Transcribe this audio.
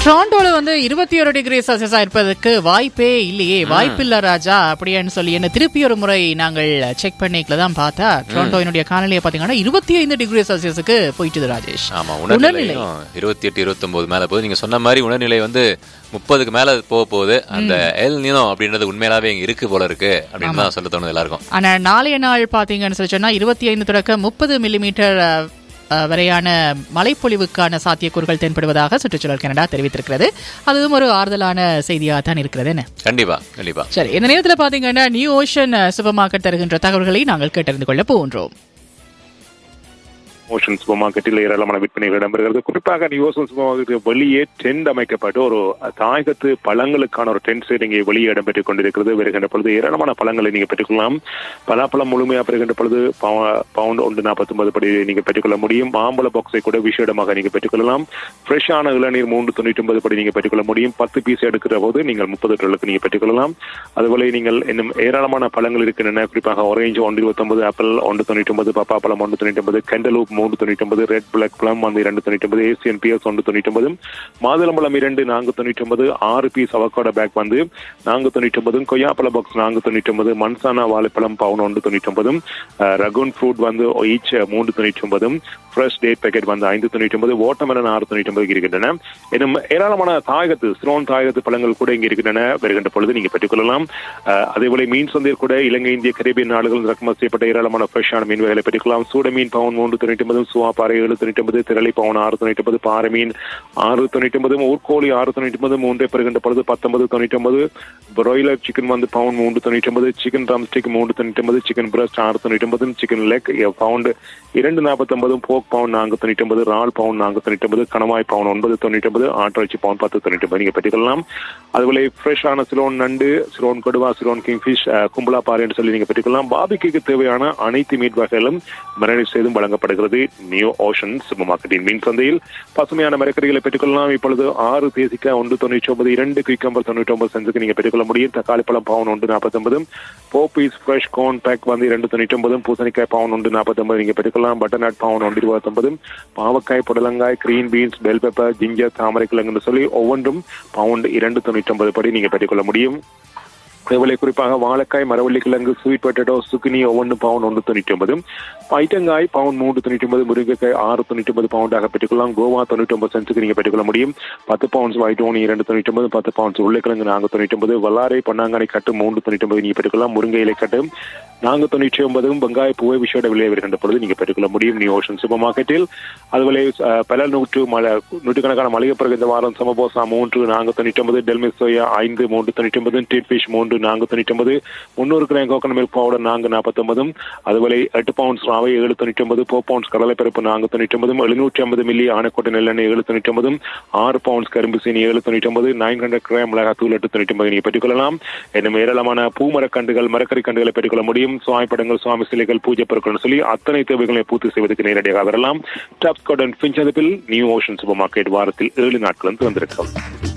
டொரண்டோல வந்து இருபத்தி ஒரு டிகிரி செல்சியஸா இருப்பதற்கு வாய்ப்பே இல்லையே வாய்ப்பில்ல ராஜா அப்படின்னு சொல்லி என்ன திருப்பி ஒரு முறை நாங்கள் செக் பண்ணிக்கல தான் பார்த்தா டொரண்டோயினுடைய காலநிலையை பாத்தீங்கன்னா இருபத்தி ஐந்து டிகிரி செல்சியஸுக்கு போயிட்டுது ராஜேஷ் ஆமா உணர்நிலையும் இருபத்தி எட்டு இருபத்தி ஒன்பது மேல போகுது நீங்க சொன்ன மாதிரி உணர்நிலை வந்து முப்பதுக்கு மேல போக போகுது அந்த எல் நீளம் அப்படின்றது உண்மையிலாவே இங்க இருக்கு போல இருக்கு அப்படின்னு தான் சொல்ல தோணுது எல்லாருக்கும் ஆனா நாளைய நாள் பாத்தீங்கன்னு சொல்லி சொன்னா இருபத்தி ஐந்து தொடக்க முப்பது மில்லிமீட்டர் வரையான மழைப்பொழிவுக்கான சாத்தியக்கூறுகள் தென்படுவதாக சுற்றுச்சூழல் கனடா தெரிவித்திருக்கிறது அதுவும் ஒரு ஆறுதலான செய்தியாக தான் இருக்கிறது என்ன கண்டிப்பா கண்டிப்பா சரி இந்த நேரத்தில் பாத்தீங்கன்னா நியூ ஓஷன் சூப்பர் மார்க்கெட் தருகின்ற தகவல்களை நாங்கள் கேட்டறிந்து கொள்ள போகின்றோம் ஓஷன் சூப்பர் மார்க்கெட்டில் ஏராளமான விற்பனைகள் இடம்பெறுகிறது குறிப்பாக நியூசன் சூப்பர் மார்க்கெட்டுக்கு வெளியே டென்ட் அமைக்கப்பட்டு ஒரு தாயகத்து பழங்களுக்கான ஒரு டென்ட் செட் இங்கே வெளியே இடம்பெற்றுக் கொண்டிருக்கிறது வருகின்ற பொழுது ஏராளமான பழங்களை நீங்க பெற்றுக்கொள்ளலாம் பலாப்பழம் முழுமையாக பெறுகின்ற பொழுது பவுண்ட் ஒன்று நாற்பத்தொன்பது படி நீங்க பெற்றுக்கொள்ள முடியும் மாம்பழ பாக்ஸை கூட விசேடமாக நீங்க பெற்றுக்கொள்ளலாம் ஃப்ரெஷ்ஷான இளநீர் மூன்று தொண்ணூற்றி ஒன்பது படி நீங்க பெற்றுக்கொள்ள முடியும் பத்து பீஸ் எடுக்கிற போது நீங்கள் முப்பது டாலருக்கு நீங்க பெற்றுக்கொள்ளலாம் அதுபோல நீங்கள் இன்னும் ஏராளமான பழங்கள் இருக்கின்றன குறிப்பாக ஆரஞ்சு ஒன்று இருபத்தொன்பது ஆப்பிள் ஒன்று தொண்ணூற்றி ஒன்பது பப்பாப்பழம் ஒன்று தொண்ணூற்றி ஒன்பது கெண்டலூப் மூன்று தொண்ணூற்றி ஒன்பது ரெட் பிளாக் பிளம் வந்து இரண்டு தொண்ணூற்றி ஒன்பது ஏசியன் பிஎஸ் ஒன்று தொண்ணூற்றி ஒன்பது மாதுளம்பழம் இரண்டு நான்கு தொண்ணூற்றி ஒன்பது ஆறு பீஸ் அவக்காட பேக் வந்து நான்கு தொண்ணூற்றி ஒன்பது கொய்யாப்பழ பாக்ஸ் நான்கு தொண்ணூற்றி ஒன்பது மன்சானா வாழைப்பழம் பவுன் ஒன்று தொண்ணூற்றி ஒன்பதும் ரகுன் ஃப்ரூட் வந்து ஈச் மூன்று தொண்ணூற்றி ஒன்பதும் ஃப்ரெஷ் டேட் பேக்கெட் வந்து ஐந்து தொண்ணூற்றி ஒன்பது ஓட்டமெலன் ஆறு தொண்ணூற்றி ஒன்பது இருக்கின்றன இன்னும் ஏராளமான தாயகத்து ஸ்ரோன் தாயகத்து பழங்கள் கூட இங்கே இருக்கின்றன வருகின்ற பொழுது நீங்க பெற்றுக்கொள்ளலாம் அதேபோல மீன் சந்தையில் கூட இலங்கை இந்திய கரேபியன் நாடுகள் இறக்குமதி செய்யப்பட்ட ஏராளமான ஃப்ரெஷ்ஷான மீன் வகைகளை பெற்றுக்கொள்ளலாம் சூட மீன் பவுன் மூன்று தொண்ணூற்றி ஒன்பது சுவா பாறை ஏழு தொண்ணூற்றி ஒன்பது திரளி பவுன் ஆறு தொண்ணூற்றி ஒன்பது பாறை மீன் ஆறு தொண்ணூற்றி ஒன்பது ஊர்கோழி ஆறு தொண்ணூற்றி ஒன்பது மூன்றை பெறுகின்ற பொழுது பத்தொன்பது தொண்ணூற்றி ஒன்பது பிராய்லர் சிக்கன் வந்து பவுன் மூன்று தொண்ணூற்றி ஒன்பது சிக்கன் ட்ரம்ஸ்டிக் மூன்று தொண்ணூற்றி ஒன்பது சிக்கன் பிரஸ்ட் ஆறு தொண்ணூற்றி ஒன்பது சிக்கன் லெக் பவுண்ட் இரண்டு நாற்பத்தொன்பதும் போக் பவுன் நான்கு தொண்ணூற்றி ஒன்பது ரால் பவுன் நான்கு தொண்ணூற்றி ஒன்பது கணவாய் பவுன் ஒன்பது தொண்ணூற்றி ஒன்பது ஆட்டிறைச்சி பவுன் பத்து தொண்ணூற்றி ஒன்பது நீங்க பெற்றுக்கொள்ளலாம் அதுபோல ஃப்ரெஷ்ஷான சிலோன் நண்டு சிலோன் கொடுவா சிலோன் கிங்ஃபிஷ் கும்பலா பாறை என்று சொல்லி நீங்க பெற்றுக்கொள்ளலாம் பாபிக்கு தேவையான அனைத்து மீட் வகைகளும் மரணி செய்தும் வழங்கப்படுகிறது நியூ ஓஷன் சூப்பர் மார்க்கெட்டின் மீன் சந்தையில் பசுமையான மரக்கறிகளை பெற்றுக்கொள்ளலாம் இப்பொழுது ஆறு தேசிக்க ஒன்று தொண்ணூற்றி ஒன்பது இரண்டு குயிக்கம்பர் தொண்ணூற்றி ஒன்பது சென்ஸுக்கு நீங்க பெற்றுக்கொள்ள முடியும் தக்காளி பழம் பவுன் ஒன்று நாற்பத்தி ஒன்பது போப்பீஸ் ஃப்ரெஷ் கோன் பேக் வந்து இரண்டு தொண்ணூற்றி ஒன்பது பூசணிக்காய் பவுன் ஒன்று நாற்பத்தி ஒன்பது நீங்க பெற்றுக்கொள்ளலாம் பட்டர்நட் பவுன் ஒன்று இருபத்தி ஒன்பது பாவக்காய் புடலங்காய் green beans bell pepper ginger தாமரை கிழங்குன்னு சொல்லி ஒவ்வொன்றும் பவுண்ட் இரண்டு தொண்ணூற்றி ஒன்பது படி நீங்க பெற்றுக்கொள்ள முடியும் அதேபோல குறிப்பாக வாழைக்காய் மரவள்ளி கிழங்கு ஸ்வீட் பொட்டேட்டோ சுக்கினி ஒவ்வொன்று பவுன் ஒன்று தொண்ணூற்றி ஒன்பது பைட்டங்காய் பவுன் மூன்று தொண்ணூற்றி ஒன்பது முருங்கைக்காய் ஆறு தொண்ணூற்றி ஒன்பது பவுண்டாக பெற்றுக்கொள்ளலாம் கோவா தொண்ணூற்றி ஒன்பது சென்ஸுக்கு நீங்கள் பெற்றுக்கொள்ள முடியும் பத்து பவுன்ஸ் ஒயிட் ஓனி இரண்டு தொண்ணூற்றி ஒன்பது பத்து பவுன்ஸ் உருளைக்கிழங்கு நான்கு தொண்ணூற்றி ஒன்பது வல்லாரை பொன்னாங்கனை கட்டு மூன்று தொண்ணூற்றி ஒன்பது நீங்கள் பெற்றுக்கொள்ளலாம் முருங்கை இலை கட்டு நான்கு தொண்ணூற்றி ஒன்பதும் வெங்காய பூவை விஷயோட விலை வருகின்ற பொழுது நீங்கள் பெற்றுக்கொள்ள முடியும் நியூ ஓஷன் சூப்பர் மார்க்கெட்டில் அதுபோல பல நூற்று மலை நூற்றுக்கணக்கான மளிகை பிறகு இந்த வாரம் சமபோசா மூன்று நான்கு தொண்ணூற்றி ஒன்பது டெல்மிஸ் சோயா ஐந்து மூன்று தொண்ணூற்றி ஒன்பது டீட் ஃபிஷ் மூன்று நான்கு தொண்ணூற்றி ஒன்பது முன்னூறு கிராம் கோகனட் மில்க் பவுடர் நான்கு நாற்பத்தொன்பதும் அதுபோல எட்டு பவுண்ட்ஸ் ராவை ஏழு தொண்ணூற்றி ஒன்பது ஃபோர் பவுண்ட்ஸ் கடலைப்பருப்பு நான்கு தொண்ணூற்றி ஒன்பதும் எழுநூற்றி ஐம்பது மில்லி ஆனக்கோட்டை நெல்லெண்ணெய் ஏழு தொண்ணூற்றி ஒன்பதும் ஆறு பவுண்ட்ஸ் கரும்பு சீனி ஏழு தொண்ணூற்றி ஒன்பது நைன் ஹண்ட்ரட் கிராம் மிளகாத்தூள் எட்டு தொண்ணூற்றி ஒன்பது நீங்கள் பெற்றுக்கொள்ளலாம் இன்னும் ஏராளமான பூமரக்கண்டுகள் மரக்கறி கண்டுகளை பெற்றுக்கொள்ள முடியும் சுவாமி படங்கள் சுவாமி சிலைகள் பூஜை பொருட்கள் சொல்லி அத்தனை தேவைகளை பூர்த்தி செய்வதற்கு நேரடியாக வரலாம் Tapscott and Finch new ocean super market வாரத்தில் ஏழு நாட்களும் திறந்திருக்கிறோம்